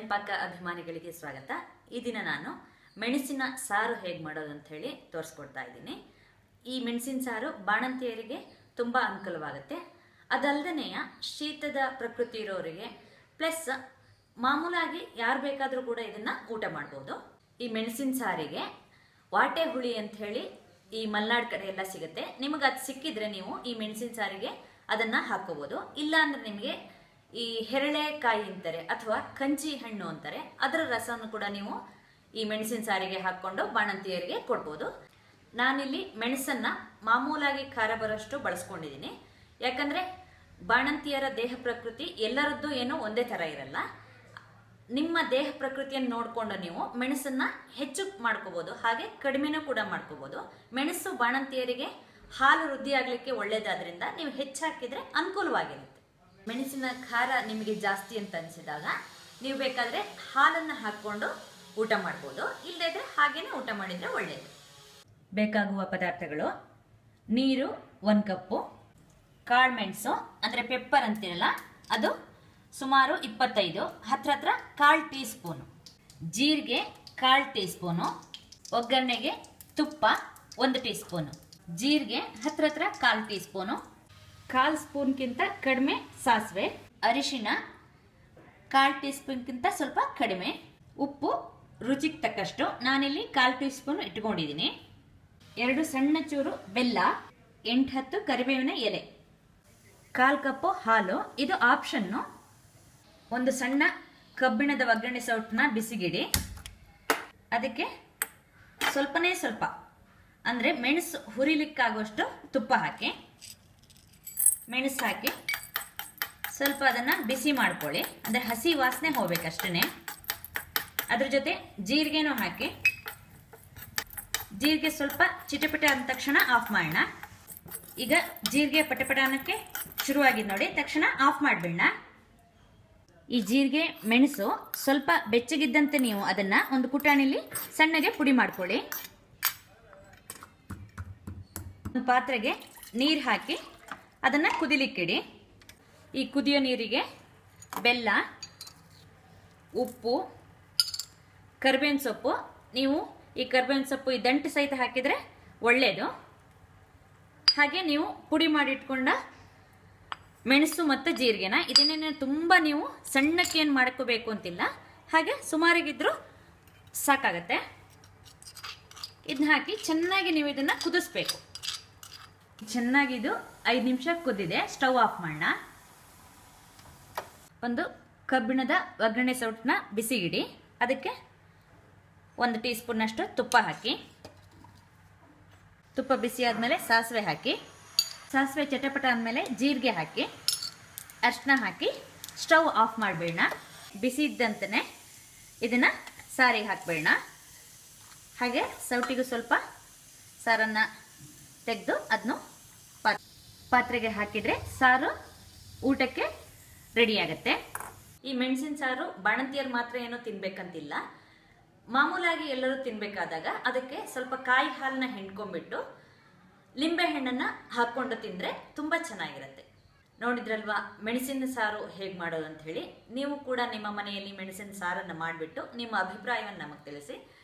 ಸ್ವಯಂಪಾಕ ಅಭಿಮಾನಿಗಳಿಗೆ ಸ್ವಾಗತ ಈ ದಿನ ನಾನು ಮೆಣಸಿನ ಸಾರು ಹೇಗೆ ಮಾಡೋದು ಅಂತ ಹೇಳಿ ತೋರಿಸ್ಕೊಡ್ತಾ ಇದ್ದೀನಿ ಈ ಮೆಣಸಿನ ಸಾರು ಬಾಣಂತಿಯರಿಗೆ ತುಂಬ ಅನುಕೂಲವಾಗುತ್ತೆ ಅದಲ್ಲದೆ ಶೀತದ ಪ್ರಕೃತಿ ಇರೋರಿಗೆ ಪ್ಲಸ್ ಮಾಮೂಲಾಗಿ ಯಾರು ಬೇಕಾದರೂ ಕೂಡ ಇದನ್ನ ಊಟ ಮಾಡ್ಬೋದು ಈ ಮೆಣಸಿನ ಸಾರಿಗೆ ವಾಟೆ ಹುಳಿ ಅಂತ ಹೇಳಿ ಈ ಮಲೆನಾಡ್ ಕಡೆ ಎಲ್ಲ ಸಿಗುತ್ತೆ ನಿಮಗೆ ಅದು ಸಿಕ್ಕಿದ್ರೆ ನೀವು ಈ ಮೆಣಸಿನ ಸಾರಿಗೆ ಅದನ್ನ ಹಾಕೋಬಹುದು ಇಲ್ಲ ಅಂದ್ರೆ ನಿಮಗೆ ಈ ಹೆರಳೆಕಾಯಿ ಅಂತಾರೆ ಅಥವಾ ಕಂಚಿ ಹಣ್ಣು ಅಂತಾರೆ ಅದರ ರಸವನ್ನು ಕೂಡ ನೀವು ಈ ಮೆಣಸಿನ ಸಾರಿಗೆ ಹಾಕೊಂಡು ಬಾಣಂತಿಯರಿಗೆ ಕೊಡ್ಬೋದು ನಾನಿಲ್ಲಿ ಮೆಣಸನ್ನ ಮಾಮೂಲಾಗಿ ಖಾರ ಬರೋಷ್ಟು ಬಳಸ್ಕೊಂಡಿದ್ದೀನಿ ಯಾಕಂದ್ರೆ ಬಾಣಂತಿಯರ ದೇಹ ಪ್ರಕೃತಿ ಎಲ್ಲರದ್ದು ಏನೋ ಒಂದೇ ತರ ಇರಲ್ಲ ನಿಮ್ಮ ದೇಹ ಪ್ರಕೃತಿಯನ್ನು ನೋಡಿಕೊಂಡು ನೀವು ಮೆಣಸನ್ನ ಹೆಚ್ಚು ಮಾಡ್ಕೋಬಹುದು ಹಾಗೆ ಕಡಿಮೆನೂ ಕೂಡ ಮಾಡ್ಕೋಬಹುದು ಮೆಣಸು ಬಾಣಂತಿಯರಿಗೆ ಹಾಲು ವೃದ್ಧಿ ಆಗ್ಲಿಕ್ಕೆ ಒಳ್ಳೇದಾದ್ರಿಂದ ನೀವು ಹೆಚ್ಚಾಕಿದ್ರೆ ಅನುಕೂಲವಾಗಿರುತ್ತೆ ಮೆಣಸಿನ ಖಾರ ನಿಮಗೆ ಜಾಸ್ತಿ ಅಂತ ಅನಿಸಿದಾಗ ನೀವು ಬೇಕಾದ್ರೆ ಹಾಲನ್ನ ಹಾಕೊಂಡು ಊಟ ಮಾಡ್ಬೋದು ಇಲ್ಲದಿದ್ರೆ ಹಾಗೇನೆ ಊಟ ಮಾಡಿದ್ರೆ ಒಳ್ಳೇದು ಬೇಕಾಗುವ ಪದಾರ್ಥಗಳು ನೀರು ಒಂದು ಕಪ್ಪು ಕಾಳುಮೆಣಸು ಅಂದರೆ ಪೆಪ್ಪರ್ ಅಂತೀರಲ್ಲ ಅದು ಸುಮಾರು ಇಪ್ಪತ್ತೈದು ಹತ್ರ ಹತ್ರ ಕಾಲು ಟೀ ಸ್ಪೂನು ಜೀರಿಗೆ ಕಾಲು ಟೀ ಸ್ಪೂನು ಒಗ್ಗರಣೆಗೆ ತುಪ್ಪ ಒಂದು ಟೀ ಸ್ಪೂನು ಜೀರಿಗೆ ಹತ್ರ ಹತ್ರ ಕಾಲು ಟೀ ಸ್ಪೂನು ಕಾಲು ಸ್ಪೂನ್ಗಿಂತ ಕಡಿಮೆ ಸಾಸಿವೆ ಅರಿಶಿನ ಕಾಲು ಟೀ ಸ್ಪೂನ್ಗಿಂತ ಸ್ವಲ್ಪ ಕಡಿಮೆ ಉಪ್ಪು ರುಚಿಗೆ ತಕ್ಕಷ್ಟು ನಾನಿಲ್ಲಿ ಕಾಲು ಟೀ ಸ್ಪೂನ್ ಇಟ್ಕೊಂಡಿದ್ದೀನಿ ಎರಡು ಸಣ್ಣ ಚೂರು ಬೆಲ್ಲ ಎಂಟು ಹತ್ತು ಕರಿಬೇವಿನ ಎಲೆ ಕಾಲು ಕಪ್ಪು ಹಾಲು ಇದು ಆಪ್ಷನ್ನು ಒಂದು ಸಣ್ಣ ಕಬ್ಬಿಣದ ಒಗ್ಗರಣೆ ಸೌಟನ್ನ ಬಿಸಿಗಿಡಿ ಅದಕ್ಕೆ ಸ್ವಲ್ಪನೇ ಸ್ವಲ್ಪ ಅಂದರೆ ಮೆಣಸು ಹುರಿಲಿಕ್ಕಾಗುವಷ್ಟು ತುಪ್ಪ ಹಾಕಿ ಮೆಣಸು ಹಾಕಿ ಸ್ವಲ್ಪ ಅದನ್ನು ಬಿಸಿ ಮಾಡ್ಕೊಳ್ಳಿ ಅಂದರೆ ಹಸಿ ವಾಸನೆ ಹೋಗ್ಬೇಕಷ್ಟೇ ಅದ್ರ ಜೊತೆ ಜೀರಿಗೆನೂ ಹಾಕಿ ಜೀರಿಗೆ ಸ್ವಲ್ಪ ಚಿಟಪಟ ಅಂದ ತಕ್ಷಣ ಆಫ್ ಮಾಡೋಣ ಈಗ ಜೀರಿಗೆ ಪಟಪಟ ಅನ್ನಕ್ಕೆ ಶುರುವಾಗಿದ್ದು ನೋಡಿ ತಕ್ಷಣ ಆಫ್ ಮಾಡಿಬಿಡೋಣ ಈ ಜೀರಿಗೆ ಮೆಣಸು ಸ್ವಲ್ಪ ಬೆಚ್ಚಗಿದ್ದಂತೆ ನೀವು ಅದನ್ನ ಒಂದು ಕುಟಾಣಿಲಿ ಸಣ್ಣಗೆ ಪುಡಿ ಮಾಡ್ಕೊಳ್ಳಿ ಒಂದು ಪಾತ್ರೆಗೆ ನೀರು ಹಾಕಿ ಅದನ್ನ ಕುದಿಲಿಕ್ಕಿಡಿ ಈ ಕುದಿಯೋ ನೀರಿಗೆ ಬೆಲ್ಲ ಉಪ್ಪು ಕರ್ಬೇವಿನ ಸೊಪ್ಪು ನೀವು ಈ ಕರ್ಬೇವಿನ ಸೊಪ್ಪು ಈ ದಂಟು ಸಹಿತ ಹಾಕಿದರೆ ಒಳ್ಳೆಯದು ಹಾಗೆ ನೀವು ಪುಡಿ ಮಾಡಿಟ್ಕೊಂಡ ಮೆಣಸು ಮತ್ತು ಜೀರಿಗೆನ ಇದನ್ನೇ ತುಂಬ ನೀವು ಸಣ್ಣಕ್ಕೆ ಏನು ಮಾಡ್ಕೋಬೇಕು ಅಂತಿಲ್ಲ ಹಾಗೆ ಸುಮಾರಿಗಿದ್ರೂ ಸಾಕಾಗತ್ತೆ ಇದನ್ನ ಹಾಕಿ ಚೆನ್ನಾಗಿ ನೀವು ಇದನ್ನು ಕುದಿಸ್ಬೇಕು ಚೆನ್ನಾಗಿದು ಐದು ನಿಮಿಷ ಕುದ್ದಿದೆ ಸ್ಟವ್ ಆಫ್ ಮಾಡೋಣ ಒಂದು ಕಬ್ಬಿಣದ ಒಗ್ಗರಣೆ ಸೌಟನ್ನ ಬಿಸಿಗಿಡಿ ಅದಕ್ಕೆ ಒಂದು ಟೀ ಸ್ಪೂನ್ನಷ್ಟು ತುಪ್ಪ ಹಾಕಿ ತುಪ್ಪ ಬಿಸಿ ಆದಮೇಲೆ ಸಾಸಿವೆ ಹಾಕಿ ಸಾಸಿವೆ ಚಟಪಟ ಆದಮೇಲೆ ಜೀರಿಗೆ ಹಾಕಿ ಅರ್ಶಿನ ಹಾಕಿ ಸ್ಟವ್ ಆಫ್ ಮಾಡಿಬಿಡೋಣ ಬಿಸಿ ಇದ್ದಂತೆ ಇದನ್ನು ಸಾರಿಗೆ ಹಾಕ್ಬೇಡ ಹಾಗೆ ಸೌಟಿಗೂ ಸ್ವಲ್ಪ ಸಾರನ್ನು ತೆಗೆದು ಅದನ್ನು ಪಾತ್ರೆಗೆ ಹಾಕಿದರೆ ಸಾರು ಊಟಕ್ಕೆ ರೆಡಿ ಆಗುತ್ತೆ ಈ ಮೆಣಸಿನ ಸಾರು ಬಾಣಂತಿಯರು ಮಾತ್ರ ಏನೋ ತಿನ್ಬೇಕಂತಿಲ್ಲ ಮಾಮೂಲಾಗಿ ಎಲ್ಲರೂ ತಿನ್ಬೇಕಾದಾಗ ಅದಕ್ಕೆ ಸ್ವಲ್ಪ ಕಾಯಿ ಹಾಲನ್ನ ಹಿಂಡ್ಕೊಂಡ್ಬಿಟ್ಟು ಲಿಂಬೆ ಹಣ್ಣನ್ನ ಹಾಕೊಂಡು ತಿಂದ್ರೆ ತುಂಬಾ ಚೆನ್ನಾಗಿರುತ್ತೆ ನೋಡಿದ್ರಲ್ವಾ ಮೆಣಸಿನ ಸಾರು ಹೇಗೆ ಮಾಡೋದು ಅಂತ ಹೇಳಿ ನೀವು ಕೂಡ ನಿಮ್ಮ ಮನೆಯಲ್ಲಿ ಮೆಣಸಿನ ಸಾರನ್ನು ಮಾಡಿಬಿಟ್ಟು ನಿಮ್ಮ ಅಭಿಪ್ರಾಯವನ್ನು ನಮಗೆ ತಿಳಿಸಿ